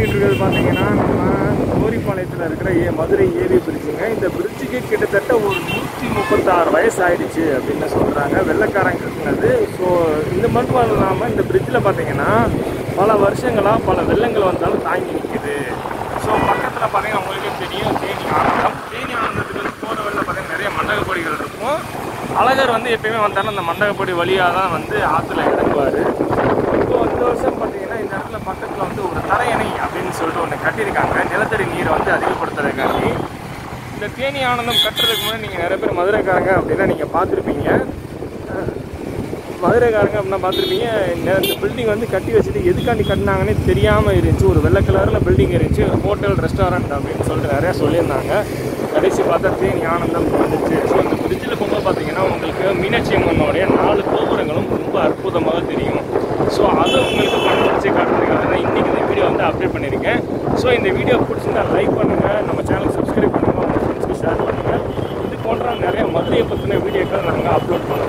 பண்ணிட்டு இருக்கிறது பார்த்தீங்கன்னா நம்ம கோரிப்பாளையத்தில் இருக்கிற ஏ மதுரை ஏவி பிரிட்ஜுங்க இந்த பிரிட்ஜுக்கு கிட்டத்தட்ட ஒரு நூற்றி முப்பத்தாறு வயசு ஆயிடுச்சு அப்படின்னு சொல்கிறாங்க வெள்ளைக்காரங்க கட்டினது ஸோ இந்த மட்டும் இல்லாமல் இந்த பிரிட்ஜில் பார்த்தீங்கன்னா பல வருஷங்களாக பல வெள்ளங்கள் வந்தாலும் தாங்கி நிற்குது ஸோ பக்கத்தில் பார்த்தீங்கன்னா உங்களுக்கே தெரியும் தேனி ஆனந்தம் தேனி ஆனந்தத்துக்கு வந்து போகிற வழியில் பார்த்தீங்கன்னா நிறைய மண்டகப்பொடிகள் இருக்கும் அழகர் வந்து எப்பயுமே வந்தாலும் அந்த மண்டகப்பொடி வழியாக தான் வந்து ஆற்றுல இறங்குவார் இப்போ இந்த வருஷம் பார்த்தீங்கன்னா இந்த இடத்துல பக்கத்தில் வந்து ஒரு தரையணை அப்படின்னு சொல்லிட்டு ஒன்று கட்டியிருக்காங்க நிலத்தடி நீரை வந்து அதிகப்படுத்துறதுக்காண்டி இந்த தேனி ஆனந்தம் கட்டுறதுக்கு முன்னாடி நீங்கள் நிறைய பேர் மதுரைக்காரங்க அப்படின்னா நீங்கள் பார்த்துருப்பீங்க மதுரைக்காரங்க அப்படின்னா பார்த்துருப்பீங்க இந்த இந்த பில்டிங் வந்து கட்டி வச்சுட்டு எதுக்காண்டி கட்டினாங்கன்னே தெரியாமல் இருந்துச்சு ஒரு வெள்ளை கலரில் பில்டிங் இருந்துச்சு ஹோட்டல் ரெஸ்டாரண்ட் அப்படின்னு சொல்லிட்டு நிறையா சொல்லியிருந்தாங்க கடைசி பார்த்தா தேனி ஆனந்தம் வந்துச்சு ஸோ இந்த பிரிட்ஜில் போகும்போது பார்த்தீங்கன்னா உங்களுக்கு மீனாட்சி அம்மனுடைய நாலு கோபுரங்களும் ரொம்ப அற்புதமாக தெரியும் ஸோ அதை உங்களுக்கு பண்ண வச்சு காட்டுறதுக்காக தான் இன்றைக்கி இந்த வீடியோ வந்து அப்டேட் பண்ணியிருக்கேன் ஸோ இந்த வீடியோ பிடிச்சிருந்தா லைக் பண்ணுங்கள் நம்ம சேனல் சப்ஸ்கிரைப் பண்ணுங்கள் உங்கள் ஃப்ரெண்ட்ஸ்க்கு ஷேர் பண்ணுங்கள் இது போன்ற நிறைய மதுரையை பற்றின வீடியோக்கள் நாங்கள் அப்லோட் பண்ணுவோம்